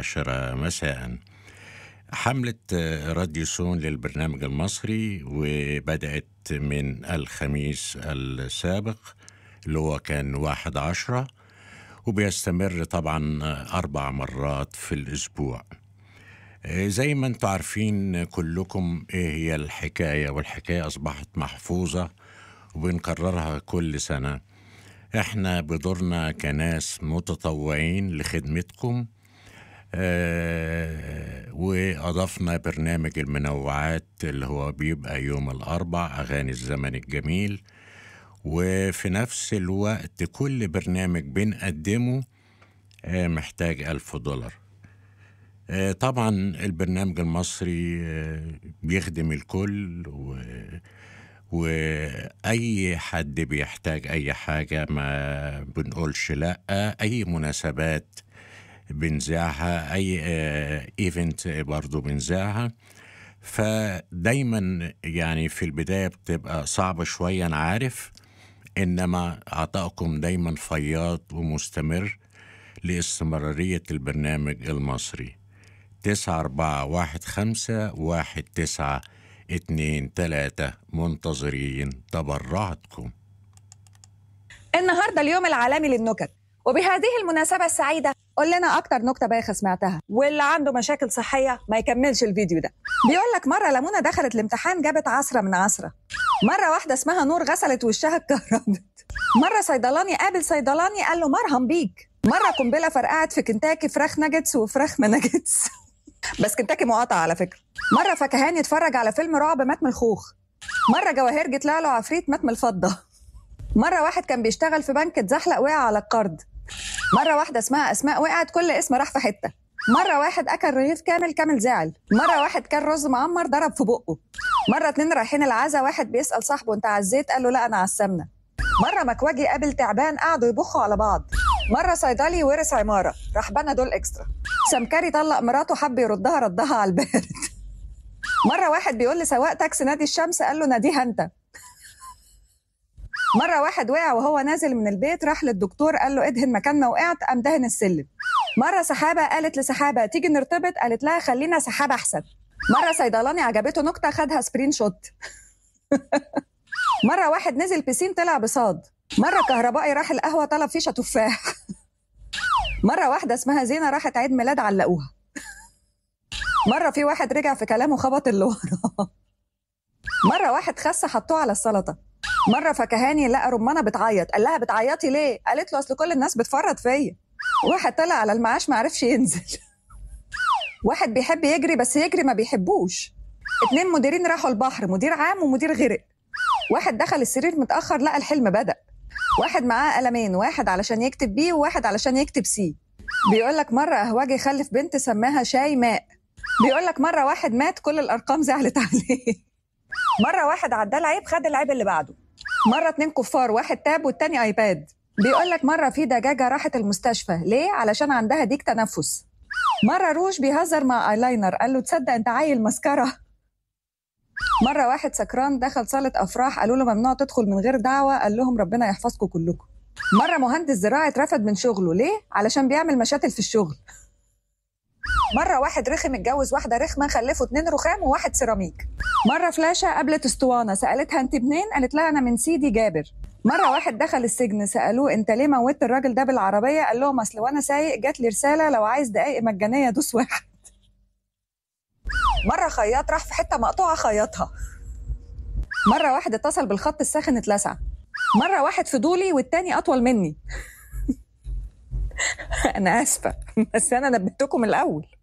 العاشرة مساء حملة راديو سون للبرنامج المصري وبدأت من الخميس السابق اللي هو كان واحد عشرة وبيستمر طبعا أربع مرات في الأسبوع زي ما انتم عارفين كلكم ايه هي الحكاية والحكاية أصبحت محفوظة وبنكررها كل سنة احنا بدورنا كناس متطوعين لخدمتكم آه وأضفنا برنامج المنوعات اللي هو بيبقى يوم الأربع أغاني الزمن الجميل وفي نفس الوقت كل برنامج بنقدمه آه محتاج ألف دولار آه طبعا البرنامج المصري آه بيخدم الكل و واي حد بيحتاج اي حاجه ما بنقولش لا اي مناسبات بنذاعها اي ايفنت برضو بنذاعها فدايما يعني في البدايه بتبقى صعبه شويه انا عارف انما عطائكم دايما فياض ومستمر لاستمراريه البرنامج المصري تسعة أربعة واحد خمسة واحد تسعة اتنين تلاتة منتظرين تبرعاتكم النهارده اليوم العالمي للنكت وبهذه المناسبة السعيدة قول لنا أكتر نكتة بايخة سمعتها واللي عنده مشاكل صحية ما يكملش الفيديو ده بيقول لك مرة لمونة دخلت الامتحان جابت عصرة من عصرة مرة واحدة اسمها نور غسلت وشها اتكهربت مرة صيدلاني قابل صيدلاني قال له مرهم بيك مرة قنبلة فرقعت في كنتاكي فراخ ناجتس وفراخ مناجتس بس كنتاكي مقاطعة على فكرة مرة فكهاني اتفرج على فيلم رعب مات من الخوخ مرة جواهرجي طلع له عفريت مات من الفضة مرة واحد كان بيشتغل في بنك اتزحلق وقع على القرض مرة واحدة اسمها أسماء وقعت كل اسم راح في حتة مرة واحد أكل رغيف كامل كامل زعل مرة واحد كان رز معمر ضرب في بقه مرة اتنين رايحين العزا واحد بيسأل صاحبه أنت عزيت قال له لا أنا عالسمنة مرة مكواجي قابل تعبان قعدوا يبخوا على بعض مرة صيدلي ورث عمارة راح بنى دول إكسترا سمكري طلق مراته حب يردها ردها على البارد مرة واحد بيقول لسواق تاكسي نادي الشمس قال له ناديها أنت مرة واحد وقع وهو نازل من البيت راح للدكتور قال له ادهن مكان ما وقعت قام دهن السلم مرة سحابة قالت لسحابة تيجي نرتبط قالت لها خلينا سحابة أحسن مرة صيدلاني عجبته نكتة خدها سبرين شوت مرة واحد نزل بسين طلع بصاد مرة كهربائي راح القهوة طلب فيشة تفاح مرة واحدة اسمها زينة راحت عيد ميلاد علقوها مرة في واحد رجع في كلامه خبط اللي وراه مرة واحد خس حطوه على السلطة مرة فكهاني لقى رمانة بتعيط قال لها بتعيطي ليه؟ قالت له أصل كل الناس بتفرط فيا واحد طلع على المعاش معرفش ينزل واحد بيحب يجري بس يجري ما بيحبوش اتنين مديرين راحوا البحر مدير عام ومدير غرق واحد دخل السرير متأخر لقى الحلم بدأ واحد معاه قلمين واحد علشان يكتب بي وواحد علشان يكتب سي بيقول لك مرة أهواجي خلف بنت سماها شاي ماء بيقول لك مرة واحد مات كل الأرقام زعلت عليه مرة واحد عدى العيب خد العيب اللي بعده مرة اتنين كفار واحد تاب والتاني ايباد بيقول لك مرة في دجاجة راحت المستشفى ليه؟ علشان عندها ديك تنفس مرة روش بيهزر مع ايلاينر قال له تصدق انت عيل مسكرة مرة واحد سكران دخل صالة أفراح قالوا له ممنوع تدخل من غير دعوة قال لهم ربنا يحفظكم كلكم مرة مهندس زراعي اترفد من شغله ليه؟ علشان بيعمل مشاتل في الشغل مرة واحد رخم اتجوز واحدة رخمة خلفوا اتنين رخام وواحد سيراميك مرة فلاشة قابلت اسطوانة سألتها انت منين؟ قالت لها أنا من سيدي جابر مرة واحد دخل السجن سألوه انت ليه موتت الراجل ده بالعربية؟ قال لهم أصل وأنا سايق جات لي رسالة لو عايز دقايق مجانية دوس واحد مرة خياط راح في حتة مقطوعة خيطها مرة واحد اتصل بالخط الساخن اتلسع مرة واحد فضولي والتاني أطول مني أنا آسفة بس أنا نبهتكم الأول